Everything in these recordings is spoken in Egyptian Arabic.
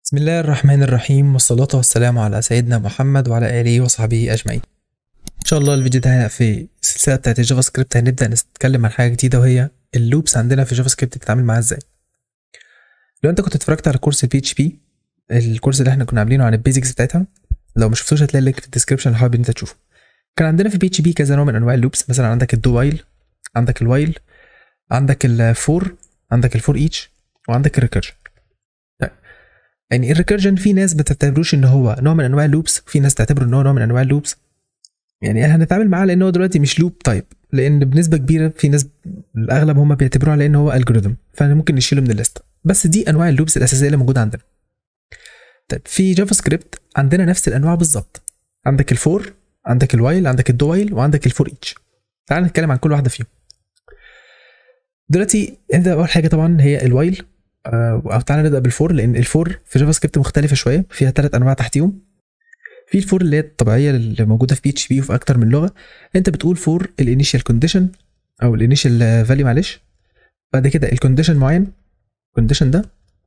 بسم الله الرحمن الرحيم والصلاة والسلام على سيدنا محمد وعلى آله وصحبه أجمعين إن شاء الله الفيديو ده في السلسلة بتاعت الجافا سكريبت هنبدأ نتكلم عن حاجة جديدة وهي اللوبس عندنا في جافا سكريبت بتتعامل معاها ازاي لو انت كنت اتفرجت على كورس البي اتش بي الكورس اللي احنا كنا عاملينه عن البيزكس بتاعتها لو ما شفتوش هتلاقي اللينك في الديسكربشن لو حابب ان انت تشوفه كان عندنا في البي اتش بي كذا نوع من انواع اللوبس مثلا عندك الدو وايل عندك الوايل عندك الفور عندك الفور ايتش وعندك الريكيرجن يعني الريكيرجن في ناس بتعتبروش ان هو نوع من انواع اللوبس وفي ناس تعتبره ان هو نوع من انواع اللوبس يعني احنا هنتعامل معاه لان هو دلوقتي مش لوب تايب لان بنسبه كبيره في ناس الاغلب هم بيعتبروه على ان هو الجوريثم فاحنا ممكن نشيله من الليسته بس دي انواع اللوبس الاساسيه اللي موجوده عندنا طيب في جافا سكريبت عندنا نفس الانواع بالظبط عندك الفور عندك الوايل عندك الدو وايل وعندك الفور ايتش تعال نتكلم عن كل واحده فيهم دلوقتي انت اول حاجه طبعا هي الوايل او تعالى نبدا بالفور لان الفور في جافا سكريبت مختلفه شويه فيها ثلاث انواع تحتيهم في الفور اللي هي الطبيعيه اللي موجوده في بي اتش بي وفي اكتر من لغه انت بتقول فور الانيشال كونديشن او الانيشال فاليو معلش بعد كده الكونديشن معين الكونديشن ده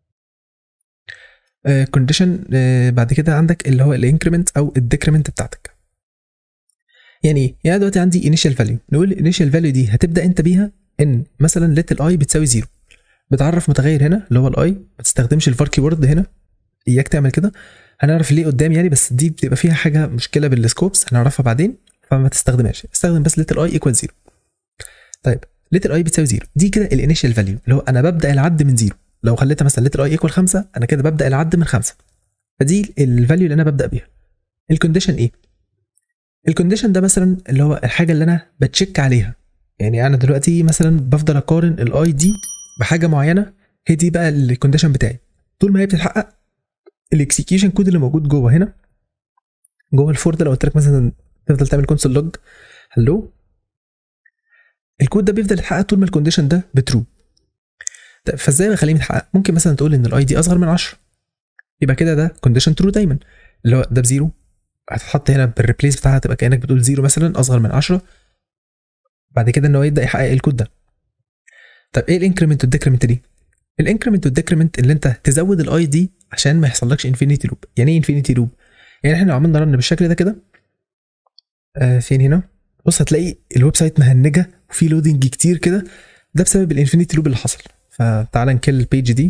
كونديشن بعد كده عندك اللي هو الانكريمنت او الديكريمنت بتاعتك يعني ايه يعني دلوقتي عندي انيشال فاليو نقول الانيشال فاليو دي هتبدا انت بيها ان مثلا ليت الاي بتساوي زيرو بتعرف متغير هنا اللي هو الاي ما تستخدمش الفار كيورد هنا اياك تعمل كده هنعرف ليه قدام يعني بس دي بتبقى فيها حاجه مشكله بالسكوبس هنعرفها بعدين فما تستخدمهاش استخدم بس ليت الاي ايكوال زيرو طيب ليت الاي بتساوي زيرو دي كده الانيشال فاليو اللي هو انا ببدا العد من زيرو لو خليتها مثلا ليت الاي ايكوال 5 انا كده ببدا العد من 5 فدي الفاليو اللي انا ببدا بيها الكونديشن ايه الكونديشن ده مثلا اللي هو الحاجه اللي انا بتشيك عليها يعني انا دلوقتي مثلا بفضل اقارن الاي دي بحاجه معينه هي دي بقى الكونديشن بتاعي طول ما هي بتتحقق الاكسكيوشن كود اللي موجود جوه هنا جوه الفور ده لو قلت لك مثلا تفضل تعمل كونسول لوج هلو الكود ده بيفضل يتحقق طول ما الكونديشن ده بترو طيب فازاي بخليه يتحقق ممكن مثلا تقول ان الاي دي اصغر من 10 يبقى كده ده كونديشن ترو دايما اللي هو ده بزيرو هتتحط هنا بالريبليس بتاعها تبقى كانك بتقول زيرو مثلا اصغر من 10 بعد كده ان هو يبدا يحقق الكود ده طب ايه الانكريمنت والديكريمنت دي الانكريمنت والديكريمنت اللي انت تزود الاي دي عشان ما يحصلكش انفينيتي لوب يعني ايه انفينيتي لوب يعني احنا لو عملنا رن بالشكل ده كده آه فين هنا بص هتلاقي الويب سايت مهنجه وفي لودنج كتير كده ده بسبب الانفينيتي لوب اللي حصل فتعالى نكل البيج دي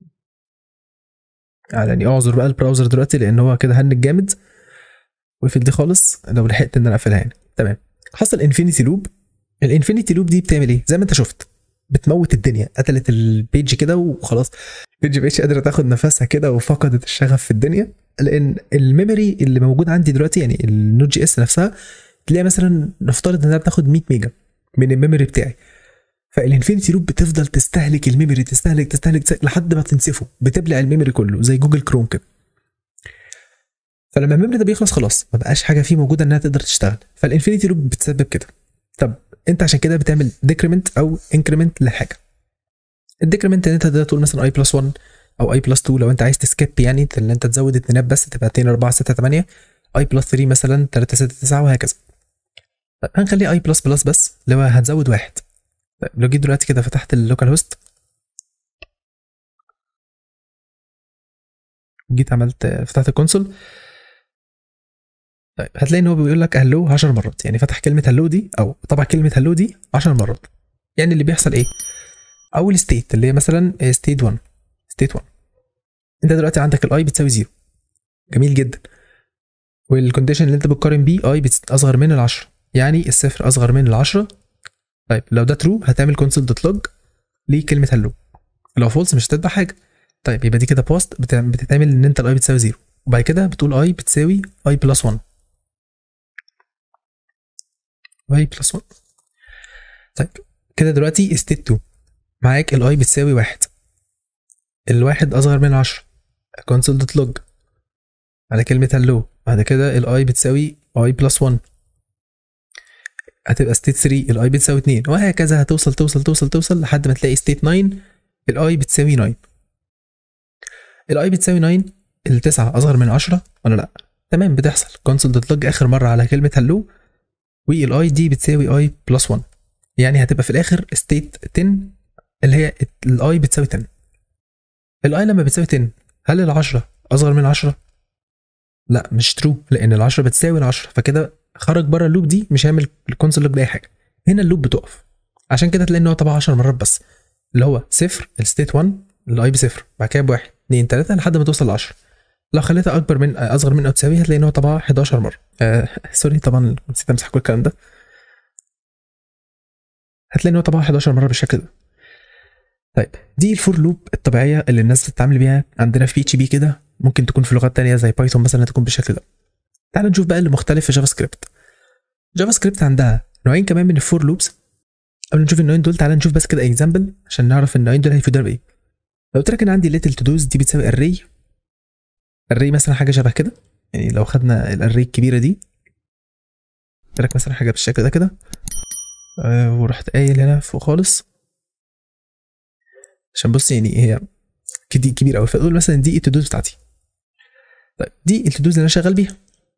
يعني اعذر بقى البراوزر دلوقتي لان هو كده هنج جامد وقفل دي خالص لو لحقت ان انا اقفلها يعني تمام حصل انفينيتي لوب الانفينيتي لوب دي بتعمل ايه زي ما انت شفت بتموت الدنيا قتلت البيج كده وخلاص البيج مبقتش قادره تاخد نفسها كده وفقدت الشغف في الدنيا لان الميموري اللي موجود عندي دلوقتي يعني النوت جي اس نفسها تلاقي مثلا نفترض انها بتاخد 100 ميجا من الميموري بتاعي فالانفينيتي لوب بتفضل تستهلك الميموري تستهلك تستهلك, تستهلك لحد ما تنسفه بتبلع الميموري كله زي جوجل كروم كده فلما الميموري ده بيخلص خلاص ما بقاش حاجه فيه موجوده انها تقدر تشتغل فالانفينيتي لوب بتسبب كده طب انت عشان كده بتعمل ديكريمنت او انكريمنت لحاجه الديكريمنت ان انت تقدر تقول مثلا اي بلس 1 او اي بلس 2 لو انت عايز تسكيب يعني ان انت تزود اتنينات بس تبقى 2 4 6 8 اي بلس 3 مثلا 3 6 9 وهكذا طيب هنخليه اي بلس بلس بس اللي هو هتزود واحد طيب لو جيت دلوقتي كده فتحت اللوكال هوست جيت عملت فتحت الكونسول طيب هتلاقي ان هو بيقول لك هلو 10 مرات يعني فتح كلمه هلو دي او طبعا كلمه هلو دي 10 مرات يعني اللي بيحصل ايه اول ستيت اللي هي مثلا ستيت 1 ستيت 1 انت دلوقتي عندك الاي بتساوي 0 جميل جدا والكونديشن اللي انت بتقارن بيه اي اصغر من ال10 يعني الصفر اصغر من ال10 طيب لو ده ترو هتعمل كونسول دوت لوج لكلمه هلو لو فولس مش هتتبع حاجه طيب يبقى دي كده بوست بتتعمل ان انت الاي بتساوي 0 وبعد كده بتقول اي بتساوي اي بلس 1 y بلس 1 طيب كده دلوقتي ستيت 2 معاك الاي بتساوي واحد الواحد اصغر من 10 كونسول دوت لوج على كلمة هلو بعد كده الاي بتساوي اي بلس 1 هتبقى ستيت 3 الاي بتساوي 2 وهكذا هتوصل توصل توصل توصل لحد ما تلاقي ستيت 9 الاي بتساوي 9 الاي بتساوي 9 التسعة اصغر من 10 ولا لا تمام بتحصل كونسول دوت لوج اخر مرة على كلمة هلو والاي دي بتساوي اي بلس 1 يعني هتبقى في الاخر ستيت 10 اللي هي الاي بتساوي 10 الاي لما بتساوي 10 هل ال 10 اصغر من 10 لا مش ترو لان ال 10 بتساوي ال 10 فكده خرج بره اللوب دي مش هيعمل الكونسول لوج باي حاجه هنا اللوب بتقف عشان كده تلاقي ان هو طبع 10 مرات بس اللي هو صفر الستيت 1 الاي بصفر بعد كده بواحد 2 3 لحد ما توصل ل 10 لو خليتها اكبر من اصغر من او تساوي هتلاقي ان هو طبعا 11 مره آه سوري طبعا نسيت امسح كل الكلام ده هتلاقي ان هو طبعا 11 مره بالشكل ده طيب دي الفور لوب الطبيعيه اللي الناس بتتعامل بيها عندنا في بي اتش بي كده ممكن تكون في لغات تانية زي بايثون مثلا تكون بالشكل ده تعال نشوف بقى اللي مختلف في جافا سكريبت جافا سكريبت عندها نوعين كمان من الفور لوبس قبل نشوف النوعين دول تعال نشوف بس كده اكزامبل عشان نعرف النوعين دول هيفيدونا بايه لو قلت لك ان عندي ليتل تو دوز دي بتساوي اري اري مثلا حاجه شبه كده يعني لو خدنا الاري الكبيره دي قلت لك مثلا حاجه بالشكل ده كده أه ورحت قايل هنا فوق خالص عشان بص يعني هي دي كبيره قوي فاقول مثلا دي التودوز بتاعتي طيب دي التودوز اللي انا شغال بيها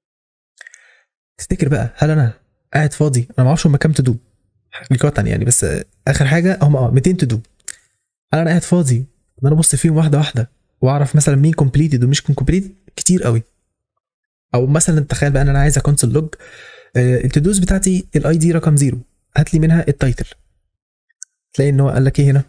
تفتكر بقى هل انا قاعد فاضي انا ما اعرفش هم كام تدو حقيقة يعني بس اخر حاجه هم اه 200 تدو هل انا قاعد فاضي ان انا ابص فيهم واحده واحده واعرف مثلا مين كومبليتد ومش كومبليتد كتير قوي او مثلا تخيل بقى ان انا عايز اكونسل لوج التدوز بتاعتي الاي دي رقم زيرو هات لي منها التايتل تلاقي ان هو قال لك ايه هنا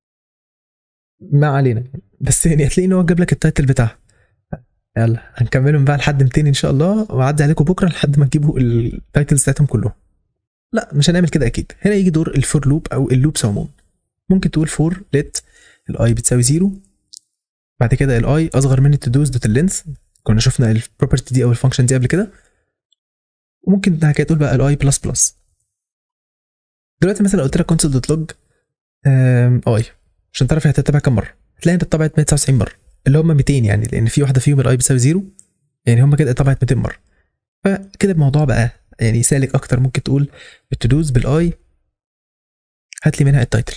ما علينا بس يعني هتلاقي ان هو جاب لك التايتل بتاعها يلا هنكملهم بقى لحد 200 ان شاء الله واعدي عليكم بكره لحد ما تجيبوا التايتلز بتاعتهم كلهم لا مش هنعمل كده اكيد هنا يجي دور الفور لوب او اللوبس عموما ممكن تقول فور ليت الاي بتساوي زيرو بعد كده الاي اصغر من التدوز دوت اللينث كنا شفنا البروبرتي دي او الفانكشن دي قبل كده وممكن بعد كده تقول بقى الاي بلس بلس دلوقتي مثلا قلت لك كونسول دوت لوج اي عشان تعرف هي هتتبع كام مره هتلاقي انت اتطبعت 199 مره اللي هم 200 يعني لان في واحده فيهم الاي بيساوي زيرو يعني هم كده اتطبعت 200 مره فكده الموضوع بقى يعني سالك اكتر ممكن تقول التدوز بالاي هات لي منها التايتل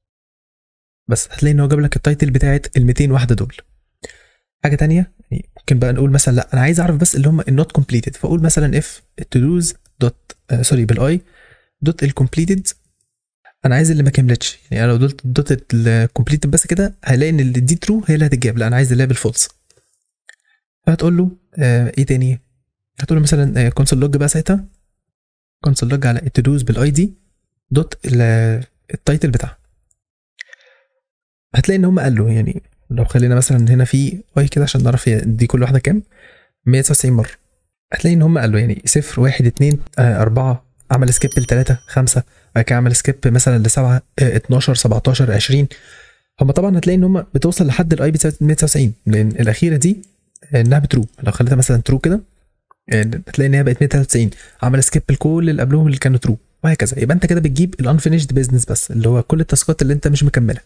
بس هتلاقي ان هو جاب لك التايتل بتاعت ال 200 واحده دول حاجه تانية يعني ممكن بقى نقول مثلا لا انا عايز اعرف بس اللي هم النوت كومبليتد فاقول مثلا اف التدوز دوت سوري بالاي دوت الكومبليتد انا عايز اللي ما كملتش يعني انا لو دوت دوت الكومبليتد بس كده هلاقي ان اللي دي ترو هي اللي هتتجاب لا انا عايز اللي هي بالفولس فهتقول له آه ايه تاني هتقول له مثلا كونسول لوج بقى ساعتها كونسول لوج على التدوز بالاي دي دوت التايتل بتاعها هتلاقي ان هم قالوا يعني لو خلينا مثلا هنا في اي كده عشان نعرف دي كل واحده كام 199 مره هتلاقي ان هم قالوا يعني صفر واحد اتنين آه أربعة عمل سكيب لتلاتة خمسة بعد كده عمل سكيب مثلا لسبعة آه 12 17 20 هم طبعا هتلاقي ان هم بتوصل لحد الاي بتساوي 199 لان الاخيره دي انها بترو لو خليتها مثلا ترو كده هتلاقي ان هي بقت 193 عمل سكيب لكل اللي قبلهم اللي كانوا ترو وهكذا يبقى انت كده بتجيب الانفينيشد بزنس بس اللي هو كل التاسكات اللي انت مش مكملها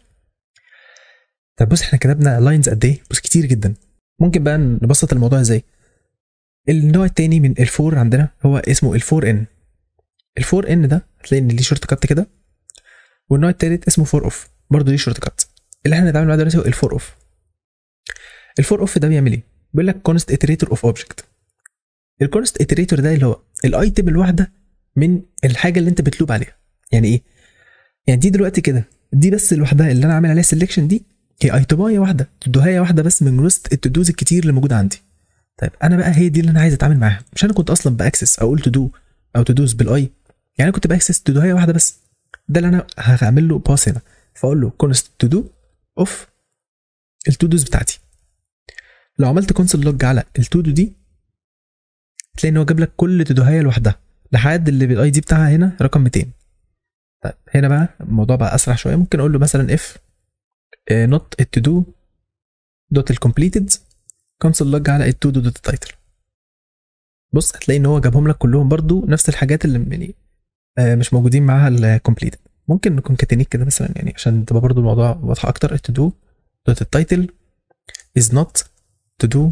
طب بص احنا كتبنا لاينز قد ايه بص كتير جدا ممكن بقى نبسط الموضوع ازاي النوع التاني من الفور عندنا هو اسمه الفور ان الفور ان ده هتلاقي ان ليه شورت كات كده والنوع التالت اسمه فور اوف برضه ليه شورت كات اللي احنا هنتعامل معاه دلوقتي هو الفور اوف الفور اوف ده بيعمل ايه بيقول لك كونست اتريتور اوف اوبجكت الكونست اتريتور ده اللي هو الايتم الواحده من الحاجه اللي انت بتلوب عليها يعني ايه يعني دي دلوقتي كده دي بس لوحدها اللي انا عامل عليها سيلكشن دي هي ايتمايه واحده تدوهايه واحده بس من وسط التدوز الكتير اللي موجوده عندي طيب انا بقى هي دي اللي انا عايز اتعامل معاها مش انا كنت اصلا باكسس اقول تو دو او تدوز بالاي يعني انا كنت باكسس تدوهايه واحده بس ده اللي انا هعمل له باس هنا فاقول له كونست تو دو اوف التو دوز بتاعتي لو عملت كونسول لوج على التو دو دي تلاقي ان هو جاب لك كل تدوهايه لوحدها لحد اللي بالاي دي بتاعها هنا رقم 200 طيب هنا بقى الموضوع بقى اسرع شويه ممكن اقول له مثلا اف نوت التو دو دوت الكومبليتد كونسول لوج على التو دو دوت التايتل بص هتلاقي ان هو جابهم لك كلهم برضو نفس الحاجات اللي يعني مش موجودين معاها الكومبليتد ممكن نكون كاتنيك كده مثلا يعني عشان تبقى برضو الموضوع واضح اكتر التو دو دوت التايتل is not to do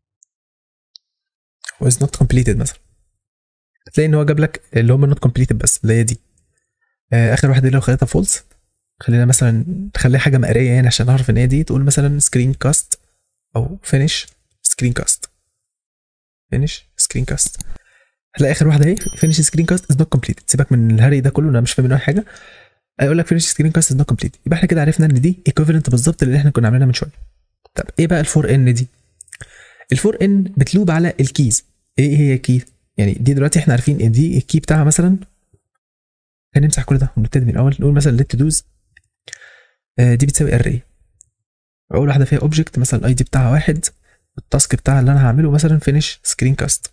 و is not completed مثلا هتلاقي ان هو جاب لك اللي هم not completed بس اللي هي دي آه اخر واحده دي لو خليتها فولس خلينا مثلا تخليها حاجه مقريه يعني عشان اعرف ان هي دي تقول مثلا سكرين كاست او فينيش سكرين كاست فينيش سكرين كاست هتلاقي اخر واحده اهي فينيش سكرين كاست از نوت كومبليتد سيبك من الهري ده كله انا مش فاهم منه اي حاجه اقول لك فينيش سكرين كاست از نوت كومبليتد يبقى احنا كده عرفنا ان دي ايكوفالنت بالظبط اللي احنا كنا عاملينها من شويه طب ايه بقى الفور ان دي الفور ان بتلوب على الكيز ايه هي الكي يعني دي دلوقتي احنا عارفين ان دي الكي بتاعها مثلا هنمسح كل ده ونبتدي من الاول نقول مثلا ليت دوز دي بتساوي اري اول واحده فيها اوبجكت مثلا الاي دي بتاعها واحد التاسك بتاعها اللي انا هعمله مثلا فينيش سكرين كاست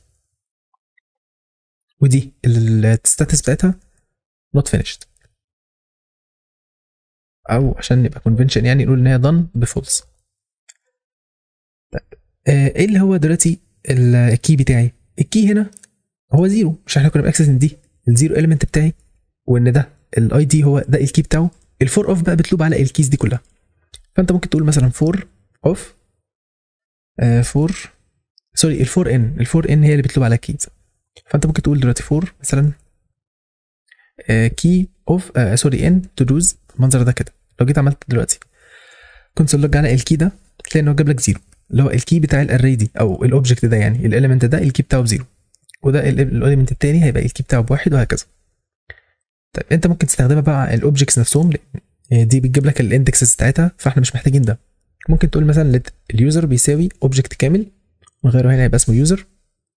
ودي الستاتس بتاعتها نوت فينيشد او عشان نبقى كونفنشن يعني نقول ان هي done بفولس طيب آه، ايه اللي هو دلوقتي الكي بتاعي الكي هنا هو زيرو مش احنا كنا باكسس ان دي الزيرو اليمنت بتاعي وان ده الاي دي هو ده الكي بتاعه الفور اوف بقى بتلوب على الكيز دي كلها فانت ممكن تقول مثلا فور اوف فور سوري الفور ان الفور ان هي اللي بتلوب على الكيز فانت ممكن تقول دلوقتي فور مثلا كي اوف سوري ان تو دوز المنظر ده كده لو جيت عملت دلوقتي كونسول لوج على الكي ده تلاقي انه جاب لك زيرو اللي هو الكي بتاع الاري دي او الاوبجكت ده يعني الاليمنت ده الكي بتاعه بزيرو وده الاليمنت التاني هيبقى الكي بتاعه بواحد وهكذا طيب انت ممكن تستخدمها بقى على الاوبجكتس نفسهم لأن دي بتجيب لك الاندكسز بتاعتها فاحنا مش محتاجين ده ممكن تقول مثلا let اليوزر بيساوي اوبجكت كامل وغيره هنا هيبقى اسمه يوزر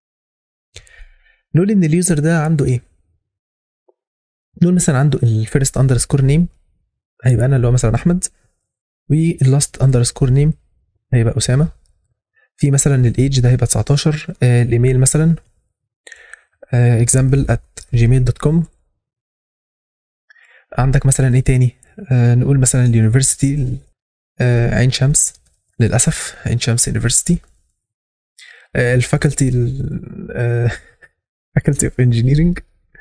نقول ان اليوزر ده عنده ايه نقول مثلا عنده الفيرست اندرسكور نيم هيبقى انا اللي هو مثلا احمد واللاست اندرسكور نيم هيبقى اسامه في مثلا الايدج ده هيبقى 19 آه الايميل مثلا example at gmail.com عندك مثلا ايه تاني آه نقول مثلا اليونيفرسيتي آه عين شمس للاسف عين شمس يونيفرسيتي آه الفاكولتي فاكولتي اوف انجينيرنج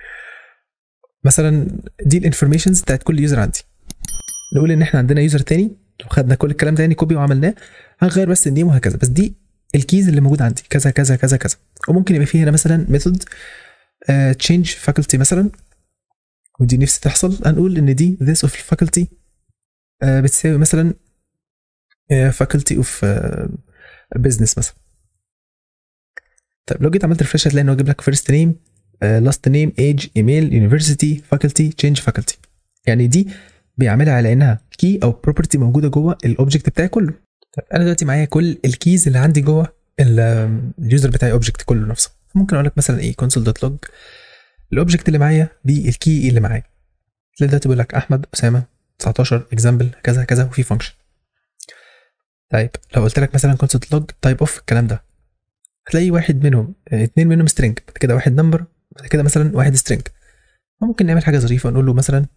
مثلا دي الانفورميشنز بتاعت كل يوزر عندي نقول ان احنا عندنا يوزر تاني لو خدنا كل الكلام ده يعني كوبي وعملناه هنغير بس النيم وهكذا بس دي الكيز اللي موجود عندي كذا كذا كذا كذا وممكن يبقى فيه هنا مثلا ميثود تشينج فاكولتي مثلا ودي نفسي تحصل هنقول ان دي this of faculty uh, بتساوي مثلا فاكولتي اوف بزنس مثلا طيب لو جيت عملت ريفرش هتلاقي انه جايب لك فيرست نيم لاست نيم ايج ايميل يونيفرسيتي فاكولتي تشينج فاكولتي يعني دي بيعملها على انها كي او بروبرتي موجوده جوه الاوبجكت بتاعي كله طيب انا دلوقتي معايا كل الكيز اللي عندي جوه اليوزر بتاعي اوبجكت كله نفسه ممكن اقول لك مثلا ايه كونسول دوت لوج الاوبجكت اللي معايا بالكي اللي معايا تلاقي دلوقتي بيقول لك احمد اسامه 19 اكزامبل كذا كذا وفي فانكشن طيب لو قلت لك مثلا كونسول دوت لوج تايب اوف الكلام ده هتلاقي واحد منهم اثنين منهم سترينج بعد كده واحد نمبر بعد كده مثلا واحد سترينج ممكن نعمل حاجه ظريفه نقول له مثلا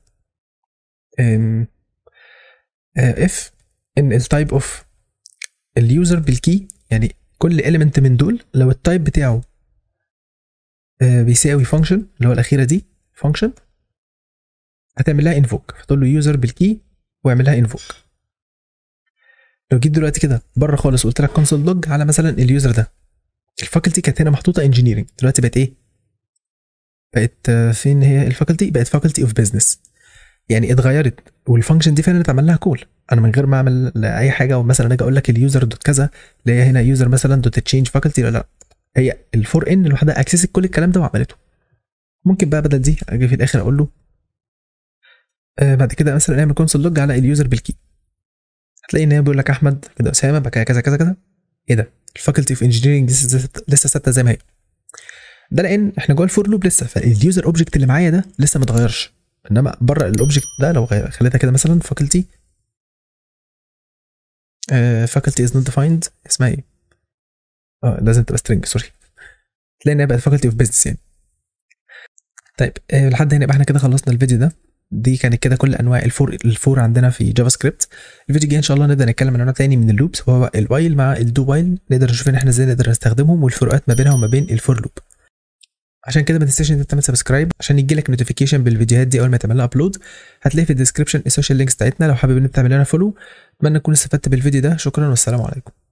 اف ان التايب اوف اليوزر بالكي يعني كل element من دول لو التايب بتاعه بيساوي فانكشن اللي هو الاخيره دي فانكشن هتعمل لها انفوك فتقول له يوزر بالكي واعمل لها انفوك لو جيت دلوقتي كده بره خالص قلت لك كونسول لوج على مثلا اليوزر ده الفاكولتي كانت هنا محطوطه انجينيرنج دلوقتي بقت ايه بقت فين هي الفاكولتي بقت فاكولتي اوف بزنس يعني اتغيرت والفانكشن دي فعلا اتعمل لها كول انا من غير ما اعمل اي حاجه ومثلا اجي اقول لك اليوزر دوت كذا اللي هي هنا يوزر مثلا دوت تشينج فاكولتي لا لا هي الفور ان لوحدها اكسست كل الكلام ده وعملته ممكن بقى بدل دي اجي في الاخر اقول له آه بعد كده مثلا نعمل كونسول لوج على اليوزر بالكي هتلاقي ان هي بيقول لك احمد كده اسامه بقى كذا كذا كذا ايه ده الفاكولتي اوف انجينيرنج لسه ثابته زي ما هي ده لان احنا جوه الفور لوب لسه فاليوزر اوبجكت اللي معايا ده لسه ما اتغيرش انما بره الاوبجكت ده لو خليتها كده مثلا فاكولتي فاكولتي از نوت ديفايند اسمها ايه؟ اه لازم تبقى سترينج سوري تلاقي انها بقت فاكولتي اوف بزنس يعني طيب آه لحد هنا يبقى احنا كده خلصنا الفيديو ده دي كانت كده كل انواع الفور الفور عندنا في جافا سكريبت الفيديو الجاي ان شاء الله نقدر نتكلم عن نوع تاني من اللوبس وهو الوايل مع الدو وايل نقدر نشوف ان احنا ازاي نقدر نستخدمهم والفروقات ما بينها وما بين الفور لوب عشان كده ما تنساش ان انت تعمل سبسكرايب عشان يجي لك نوتيفيكيشن بالفيديوهات دي اول ما تعمل لها ابلود هتلاقي في الديسكربشن السوشيال لينكس بتاعتنا لو حابب ان انت تعمل لنا فولو اتمنى تكون استفدت بالفيديو ده شكرا والسلام عليكم